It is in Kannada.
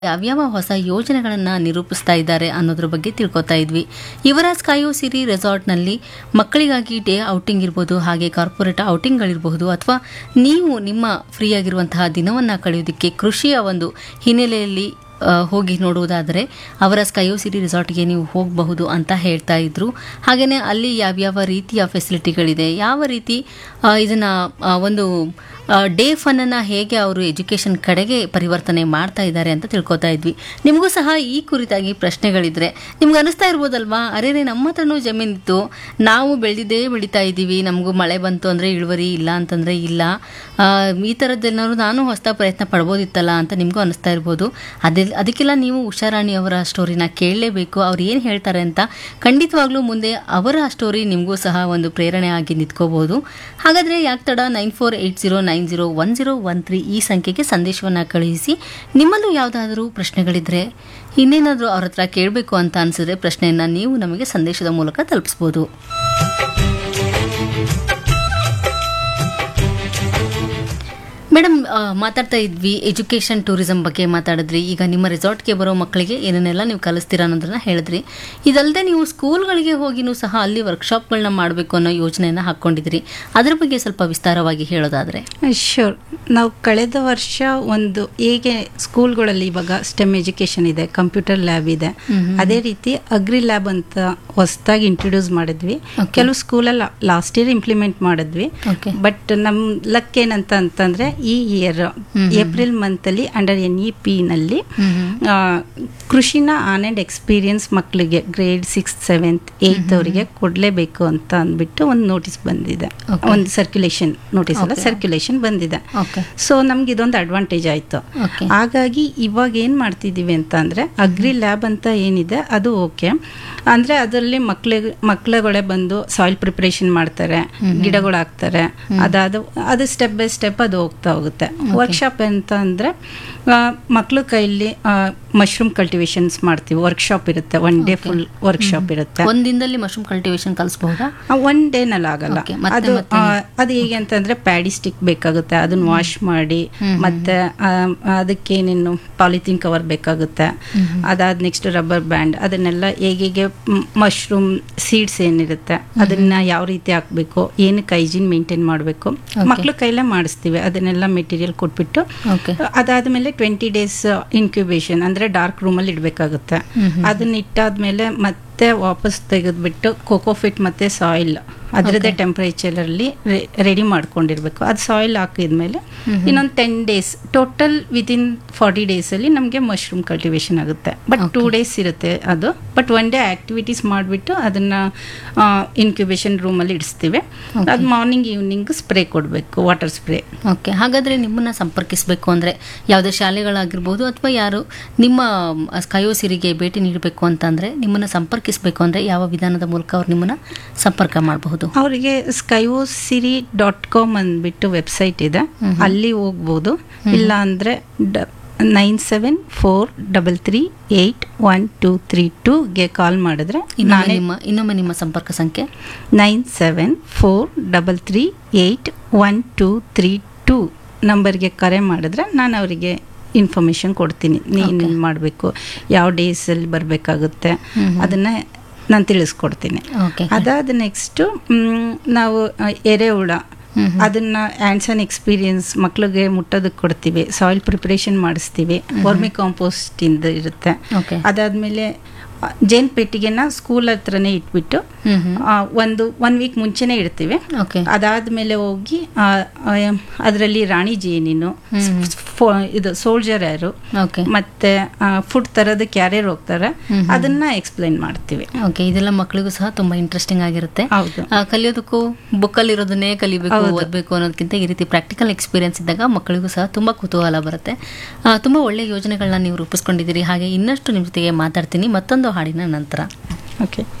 ಯಾವ್ಯಾವ ಹೊಸ ಯೋಜನೆಗಳನ್ನು ನಿರೂಪಿಸ್ತಾ ಇದ್ದಾರೆ ಅನ್ನೋದ್ರ ಬಗ್ಗೆ ತಿಳ್ಕೊತಾ ಇದ್ವಿ ಯುವರಾಜ್ ಕಾಯೋ ಸಿರಿ ರೆಸಾರ್ಟ್ನಲ್ಲಿ ಮಕ್ಕಳಿಗಾಗಿ ಡೇ ಔಟಿಂಗ್ ಇರ್ಬೋದು ಹಾಗೆ ಕಾರ್ಪೊರೇಟ್ ಔಟಿಂಗ್ಗಳಿರಬಹುದು ಅಥವಾ ನೀವು ನಿಮ್ಮ ಫ್ರೀ ಆಗಿರುವಂತಹ ದಿನವನ್ನು ಕಳೆಯೋದಕ್ಕೆ ಕೃಷಿಯ ಒಂದು ಹಿನ್ನೆಲೆಯಲ್ಲಿ ಆ, ಹೋಗಿ ನೋಡುವುದಾದರೆ ಅವರ ಸ್ಕೈಯೋ ಸಿಟಿ ರೆಸಾರ್ಟ್ಗೆ ನೀವು ಹೋಗಬಹುದು ಅಂತ ಹೇಳ್ತಾ ಇದ್ರು ಹಾಗೆಯೇ ಅಲ್ಲಿ ಯಾವ್ಯಾವ ರೀತಿಯ ಫೆಸಿಲಿಟಿಗಳಿದೆ ಯಾವ ರೀತಿ ಆ, ಇದನ್ನ ಆ, ಒಂದು ಡೇ ಫನ್ನನ್ನು ಹೇಗೆ ಅವರು ಎಜುಕೇಷನ್ ಕಡೆಗೆ ಪರಿವರ್ತನೆ ಮಾಡ್ತಾ ಇದ್ದಾರೆ ಅಂತ ತಿಳ್ಕೊತಾ ಇದ್ವಿ ನಿಮಗೂ ಸಹ ಈ ಕುರಿತಾಗಿ ಪ್ರಶ್ನೆಗಳಿದ್ರೆ ನಿಮ್ಗೆ ಅನಿಸ್ತಾ ಇರ್ಬೋದಲ್ವಾ ಅರೆ ರೇ ನಮ್ಮ ಹತ್ರನೂ ಜಮೀನಿತ್ತು ನಾವು ಬೆಳೆದಿದ್ದೇ ಬೆಳೀತಾ ಇದ್ದೀವಿ ನಮಗೂ ಮಳೆ ಬಂತು ಅಂದರೆ ಇಳುವರಿ ಇಲ್ಲ ಅಂತಂದರೆ ಇಲ್ಲ ಆ, ಈ ಥರದ್ದೇನಾದ್ರು ನಾನು ಹೊಸ ಪ್ರಯತ್ನ ಪಡ್ಬೋದಿತ್ತಲ್ಲ ಅಂತ ನಿಮಗೂ ಅನಿಸ್ತಾ ಇರ್ಬೋದು ಅದೇ ಅದಕ್ಕೆಲ್ಲ ನೀವು ಉಷಾರಾಣಿ ಅವರ ಸ್ಟೋರಿನ ಕೇಳಲೇಬೇಕು ಅವ್ರು ಏನು ಹೇಳ್ತಾರೆ ಅಂತ ಖಂಡಿತವಾಗ್ಲೂ ಮುಂದೆ ಅವರ ಸ್ಟೋರಿ ನಿಮಗೂ ಸಹ ಒಂದು ಪ್ರೇರಣೆ ಆಗಿ ನಿಂತ್ಕೋಬಹುದು ಹಾಗಾದರೆ ಯಾಕೆ ತಡ nine four eight zero nine zero one zero one three ಈ ಸಂಖ್ಯೆಗೆ ಸಂದೇಶವನ್ನು ಕಳುಹಿಸಿ ನಿಮ್ಮಲ್ಲೂ ಯಾವುದಾದ್ರೂ ಪ್ರಶ್ನೆಗಳಿದ್ರೆ ಇನ್ನೇನಾದರೂ ಅವ್ರ ಹತ್ರ ಕೇಳಬೇಕು ಅಂತ ಅನಿಸಿದ್ರೆ ಪ್ರಶ್ನೆಯನ್ನು ನೀವು ನಮಗೆ ಸಂದೇಶದ ಮೂಲಕ ತಲುಪಿಸ್ಬೋದು ಮೇಡಮ್ ಆ, ಮಾತಾಡ್ತಾ ಇದ್ವಿ ಎಜುಕೇಷನ್ ಟೂರಿಸಂ ಬಗ್ಗೆ ಮಾತಾಡಿದ್ರಿ ಈಗ ನಿಮ್ಮ ರೆಸಾರ್ಟ್ಗೆ ಬರೋ ಮಕ್ಕಳಿಗೆ ಏನೇನೆಲ್ಲ ನೀವು ಕಲಿಸ್ತೀರಾ ಅನ್ನೋದನ್ನ ಹೇಳಿದ್ರಿ ಇದಲ್ಲದೆ ನೀವು ಸ್ಕೂಲ್ಗಳಿಗೆ ಹೋಗಿನೂ ಸಹ ಅಲ್ಲಿ ವರ್ಕ್ಶಾಪ್ಗಳನ್ನ ಮಾಡಬೇಕು ಅನ್ನೋ ಯೋಜನೆಯನ್ನು ಹಾಕ್ಕೊಂಡಿದ್ರಿ ಅದ್ರ ಬಗ್ಗೆ ಸ್ವಲ್ಪ ವಿಸ್ತಾರವಾಗಿ ಹೇಳೋದಾದ್ರೆ ಶ್ಯೂರ್ ನಾವು ಕಳೆದ ವರ್ಷ ಒಂದು ಹೇಗೆ ಸ್ಕೂಲ್ಗಳಲ್ಲಿ ಇವಾಗ ಸ್ಟೆಮ್ ಎಜುಕೇಶನ್ ಇದೆ ಕಂಪ್ಯೂಟರ್ ಲ್ಯಾಬ್ ಇದೆ ಅದೇ ರೀತಿ ಅಗ್ರಿ ಲ್ಯಾಬ್ ಅಂತ ಹೊಸದಾಗಿ ಇಂಟ್ರೊಡ್ಯೂಸ್ ಮಾಡಿದ್ವಿ Okay. ಕೆಲವು ಸ್ಕೂಲಲ್ಲಿ ಲಾಸ್ಟ್ ಇಯರ್ ಇಂಪ್ಲಿಮೆಂಟ್ ಮಾಡಿದ್ವಿ Okay. ಬಟ್ ನಮ್ಮ ಲಕ್ ಏನಂತ ಅಂತಂದ್ರೆ ಈ ಇಯರ್ ಏಪ್ರಿಲ್ ಮಂತಲ್ಲಿ ಅಂಡರ್ ಎನ್ ಇ ಪಿ ನಲ್ಲಿ ಆ, ಕೃಷಿನ ಆನ್ ಅಂಡ್ ಎಕ್ಸ್ಪೀರಿಯನ್ಸ್ ಮಕ್ಕಳಿಗೆ ಗ್ರೇಡ್ ಸಿಕ್ಸ್ ಸೆವೆಂತ್ ಏಯ್ತ್ ಅವರಿಗೆ ಕೊಡಲೇಬೇಕು ಅಂತ ಅಂದ್ಬಿಟ್ಟು ಒಂದು ನೋಟಿಸ್ ಬಂದಿದೆ Okay. ಒಂದು ಸರ್ಕ್ಯುಲೇಷನ್ ನೋಟಿಸ್ ಅಲ್ಲ Okay. ಸರ್ಕ್ಯುಲೇಷನ್ ಬಂದಿದೆ ಓಕೆ ಸೊ ನಮ್ಗೆ ಇದೊಂದು ಅಡ್ವಾಂಟೇಜ್ ಆಯಿತು Okay. ಹಾಗಾಗಿ ಇವಾಗ ಏನು ಮಾಡ್ತಿದ್ದೀವಿ ಅಂತ ಅಂದರೆ ಅಗ್ರಿ ಲ್ಯಾಬ್ ಅಂತ ಏನಿದೆ ಅದು ಓಕೆ ಅಂದರೆ ಅದರಲ್ಲಿ ಮಕ್ಳಿಗೆ ಮಕ್ಳುಗಳೇ ಬಂದು ಸಾಯಿಲ್ ಪ್ರಿಪ್ರೇಷನ್ ಮಾಡ್ತಾರೆ ಗಿಡಗಳು ಹಾಕ್ತಾರೆ ಅದಾದ ಅದು ಸ್ಟೆಪ್ ಬೈ ಸ್ಟೆಪ್ ಅದು ಹೋಗ್ತಾ ಹೋಗುತ್ತೆ ವರ್ಕ್ಶಾಪ್ ಅಂತ ಅಂದರೆ ಮಕ್ಳ ಕೈಯಲ್ಲಿ ಮಶ್ರೂಮ್ ಕಲ್ಟಿವೇಶನ್ಸ್ ಮಾಡ್ತೀವಿ ವರ್ಕ್ಶಾಪ್ ಇರುತ್ತೆ ಒನ್ ಡೇ ಫುಲ್ ವರ್ಕ್ಶಾಪ್ ಇರುತ್ತೆ ಒಂದ್ ದಿನದಲ್ಲಿ ಮಶ್ರೂಮ್ ಕಲ್ಟಿವೇಶನ್ ಕಲಿಸಬಹುದಾ ಒನ್ ಡೇನಲ್ಲಿ ಆಗಲ್ಲ Okay, ಮತ್ತೆ ಅದು ಮತ್ತೆ ಆ, ಅದು ಹೇಗೆ ಅಂತಂದ್ರೆ ಪ್ಯಾಡಿ ಸ್ಟಿಕ್ ಬೇಕಾಗುತ್ತೆ ಅದನ್ನ ವಾಶ್ ಮಾಡಿ ಮತ್ತೆ ಆ, ಅದಕ್ಕೆ ಏನೇನು ಪಾಲಿಥೀನ್ ಕವರ್ ಬೇಕಾಗುತ್ತೆ ಅದಾದ ನೆಕ್ಸ್ಟ್ ರಬ್ಬರ್ ಬ್ಯಾಂಡ್ ಅದನ್ನೆಲ್ಲ ಹೇಗೆ ಮಶ್ರೂಮ್ ಸೀಡ್ಸ್ ಏನಿರುತ್ತೆ ಅದನ್ನ ಯಾವ ರೀತಿ ಹಾಕ್ಬೇಕು ಏನಕ್ಕೆ ಹೈಜೀನ್ ಮೇಂಟೈನ್ ಮಾಡಬೇಕು ಮಕ್ಳು ಕೈಲೇ ಮಾಡಿಸ್ತೀವಿ ಅದನ್ನೆಲ್ಲ ಮೆಟೀರಿಯಲ್ ಕೊಟ್ಬಿಟ್ಟು ಓಕೆ ಅದಾದ್ಮೇಲೆ ಟ್ವೆಂಟಿ ಡೇಸ್ ಇನ್ಕ್ಯುಬೇಷನ್ ಅಂದ್ರೆ ಡಾರ್ಕ್ ರೂಮಲ್ಲಿ ಇಡಬೇಕಾಗುತ್ತೆ ಅದನ್ನ ಇಟ್ಟಾದ್ಮೇಲೆ ಮತ್ತೆ ವಾಪಸ್ ತೆಗೆದ್ಬಿಟ್ಟು ಕೋಕೋಫಿಟ್ ಮತ್ತೆ ಸಾಯಿಲ್ ಅದರದ್ದೇ ಟೆಂಪರೇಚರ್ ಅಲ್ಲಿ ರೆಡಿ ಮಾಡ್ಕೊಂಡಿರ್ಬೇಕು ಅದು ಸಾಯಿಲ್ ಹಾಕಿದ್ಮೇಲೆ ಇನ್ನೊಂದು ten days total within forty days ಅಲ್ಲಿ ನಮಗೆ ಮಶ್ರೂಮ್ ಕಲ್ಟಿವೇಶನ್ ಆಗುತ್ತೆ ಬಟ್ ಟೂ ಡೇಸ್ ಇರುತ್ತೆ ಅದು ಬಟ್ ಒನ್ ಡೇ ಆಕ್ಟಿವಿಟೀಸ್ ಮಾಡಿಬಿಟ್ಟು ಅದನ್ನ ಇನ್ಕ್ಯುಬೇಷನ್ ರೂಮಲ್ಲಿ ಇಡಿಸ್ತೀವಿ ಅದು ಮಾರ್ನಿಂಗ್ ಈವ್ನಿಂಗ್ ಸ್ಪ್ರೇ ಕೊಡಬೇಕು ವಾಟರ್ ಸ್ಪ್ರೇ ಓಕೆ ಹಾಗಾದ್ರೆ ನಿಮ್ಮನ್ನ ಸಂಪರ್ಕಿಸಬೇಕು ಅಂದ್ರೆ ಯಾವುದೇ ಶಾಲೆಗಳಾಗಿರ್ಬೋದು ಅಥವಾ ಯಾರು ನಿಮ್ಮ ಸ್ಕಯೋ ಸಿರಿಗೆ ಭೇಟಿ ನೀಡಬೇಕು ಅಂತಂದ್ರೆ ನಿಮ್ಮನ್ನ ಸಂಪರ್ಕಿಸಬೇಕು ಅಂದ್ರೆ ಯಾವ ವಿಧಾನದ ಮೂಲಕ ಅವ್ರು ನಿಮ್ಮನ್ನ ಸಂಪರ್ಕ ಮಾಡಬಹುದು ಅವರಿಗೆ ಸ್ಕೈವೋ ಸಿರಿ ಡಾಟ್ ಕಾಮ್ ಅಂದ್ಬಿಟ್ಟು ವೆಬ್ಸೈಟ್ ಇದೆ ಅಲ್ಲಿ ಹೋಗ್ಬೋದು ಇಲ್ಲ ಅಂದರೆ nine seven four double three eight one two three ಟೂಗೆ ಕಾಲ್ ಮಾಡಿದ್ರೆ ಇನ್ನೊಮ್ಮೆ ನಾನೇ ನಿಮ್ಮ ಇನ್ನೊಮ್ಮೆ ನಿಮ್ಮ ಸಂಪರ್ಕ ಸಂಖ್ಯೆ nine seven four double three eight one two three two ನಂಬರ್ಗೆ ಕರೆ ಮಾಡಿದ್ರೆ ನಾನು ಅವರಿಗೆ ಇನ್ಫಾರ್ಮೇಷನ್ ಕೊಡ್ತೀನಿ ನೀನು ಮಾಡಬೇಕು ಯಾವ ಡೇಸಲ್ಲಿ ಬರಬೇಕಾಗುತ್ತೆ ಅದನ್ನು ನಾನು ತಿಳಿಸ್ಕೊಡ್ತೀನಿ ಓಕೆ ಅದಾದ ನೆಕ್ಸ್ಟು ನಾವು ಆ, ಎರೆಹುಳ ಅದನ್ನ ಹ್ಯಾಂಡ್ಸ್ ಆನ್ ಎಕ್ಸ್ಪೀರಿಯನ್ಸ್ ಮಕ್ಳಿಗೆ ಮುಟ್ಟೋದಕ್ಕೆ ಕೊಡ್ತೀವಿ ಸಾಯಿಲ್ ಪ್ರಿಪರೇಷನ್ ಮಾಡಿಸ್ತೀವಿ ವರ್ಮಿ ಕಾಂಪೋಸ್ಟ್ ಇಂದ ಇರುತ್ತೆ ಓಕೆ ಅದಾದ್ಮೇಲೆ ಆ, ಜೇನ್ ಪೆಟ್ಟಿಗೆನ ಸ್ಕೂಲ್ ಹತ್ರನೇ ಇಟ್ಬಿಟ್ಟು ಹ್ಮ್ ಹ್ಮ್ ಆ, ಒಂದು ಒನ್ ವೀಕ್ ಮುಂಚೆನೇ ಇಡ್ತೀವಿ ಓಕೆ ಅದಾದ್ಮೇಲೆ ಹೋಗಿ ಅದರಲ್ಲಿ ರಾಣಿ ಜೇನಿನು ಫೋ- ಇದು ಸೋಲ್ಜರ್ ಯಾರು ಓಕೆ ಮತ್ತೆ ಫುಡ್ ತರೋದಕ್ಕೆ ಯಾರ್ಯಾರು ಹೋಗ್ತಾರೆ ಅದನ್ನ ಎಕ್ಸ್ಪ್ಲೈನ್ ಮಾಡ್ತೀವಿ ಓಕೆ ಇದೆಲ್ಲ ಮಕ್ಕಳಿಗೂ ಸಹ ತುಂಬಾ ಇಂಟ್ರೆಸ್ಟಿಂಗ್ ಆಗಿರುತ್ತೆ ಹೌದು ಆ, ಕಲಿಯೋದಕ್ಕೂ ಬುಕ್ಕಲ್ಲಿ ಇರೋದನ್ನೇ ಕಲಿಬೇಕು ಓದಬೇಕು ಅನ್ನೋದಕ್ಕಿಂತ ಈ ರೀತಿ ಪ್ರಾಕ್ಟಿಕಲ್ ಎಕ್ಸ್ಪೀರಿಯನ್ಸ್ ಇದ್ದಾಗ ಮಕ್ಕಳಿಗೂ ಸಹ ತುಂಬಾ ಕುತೂಹಲ ಬರುತ್ತೆ ಆ, ತುಂಬಾ ಒಳ್ಳೆ ಯೋಜನೆಗಳನ್ನ ನೀವು ರೂಪಿಸ್ಕೊಂಡಿದ್ದೀರಿ ಹಾಗೆ ಇನ್ನಷ್ಟು ನಿಮ್ಮ ಜೊತೆಗೆ ಮಾತಾಡ್ತೀನಿ ಮತ್ತೊಂದು ಹಾಡಿನ ನಂತರ ಓಕೆ